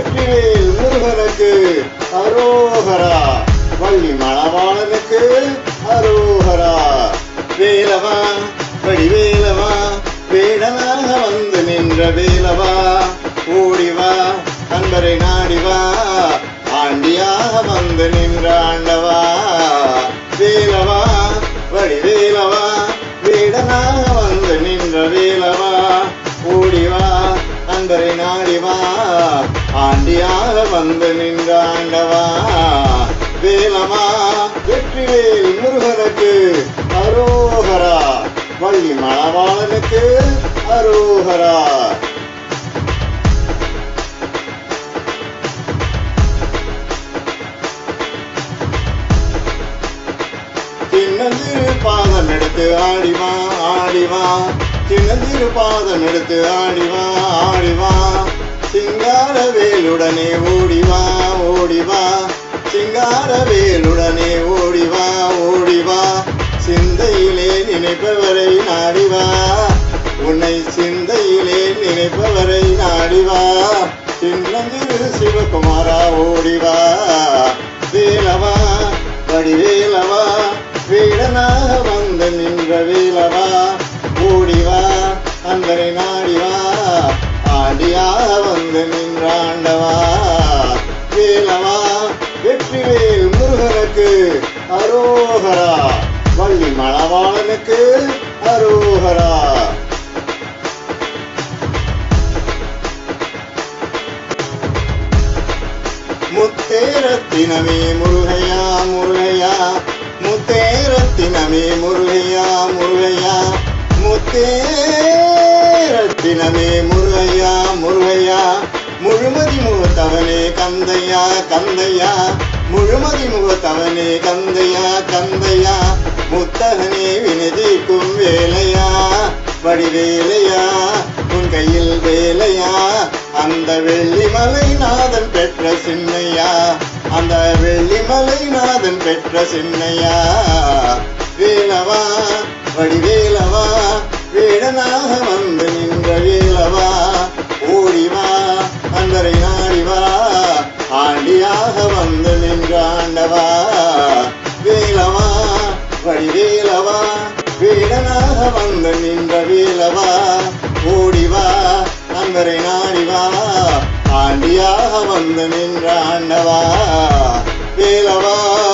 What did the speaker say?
வெற்றிவேல் முருகனுக்கு அரோகரா வள்ளி மணவாளனுக்கு அரோகரா வேலவா வடிவேலவா வேடனாக வந்து நின்ற வேலவா ஓடிவா அன்பரை நாடிவா ஆண்டியாக வந்து நின்ற ஆண்டவா வேலவா வடிவேலவா வேடனாக வந்து நின்ற வேலவா ஓடிவா அன்பரை நாடிவா ஆண்டியாக வந்து நின்ற ஆண்டவா வேலமா வெற்றிவேல் முருகனுக்கு அரோகரா வள்ளி மணவாளனுக்கு அரோகரா சின்னந்திரு பாதம் எடுத்து ஆடிவா ஆடிவா சின்னந்திரு பாதம் எடுத்து ஆடிவா ஆடிவா சிங்கார வேலுடனே ஓடிவா ஓடிவா சிங்கார வேலுடனே ஓடிவா ஓடிவா சிந்தையிலே நினைப்பவரை நாடிவா உன்னை சிந்தையிலே நினைப்பவரை நாடிவா சின்னந்திரு சிவகுமாரா ஓடிவா வேலவா வடிவேலவா வீடனாக வந்து நின்ற வேலவா ஓடிவா அன்பரை நாடிவா ஆடியாக வந்து நின்ற ஆண்டவா வேலவா வெற்றிவேல் முருகனுக்கு அரோகரா வள்ளி மணவாளனுக்கு அரோகரா முத்தேரத்தினமே முருகையா முருகையா முத்தேரத்தினமே முருகையா முருகையா முத்தேரத்தினமே முருகையா முருகையா முழுமதி முகத்தவனே கந்தையா கந்தையா முழுமதி முகத்தவனே கந்தையா கந்தையா முத்தகனே வினதிக்கும் வேலையா வடிவேலையா உன் கையில் வேலையா அந்த வெள்ளிமலை நாதன் பெற்ற சின்னையா அந்த வெள்ளிமலை நாதன் பெற்ற சின்னையா வேலவா வடிவேலவா வேடனாக வந்து நின்ற வேலவா ஓடிவா அந்தரை நாடிவா ஆண்டியாக வந்து நின்ற ஆண்டவா வேலவா வடிவேலவா வீடனாக வந்து நின்ற வேலவா ஓடிவா அன்பரை நாடிவா ஆண்டியாக வந்து நின்ற ஆண்டவா வேலவா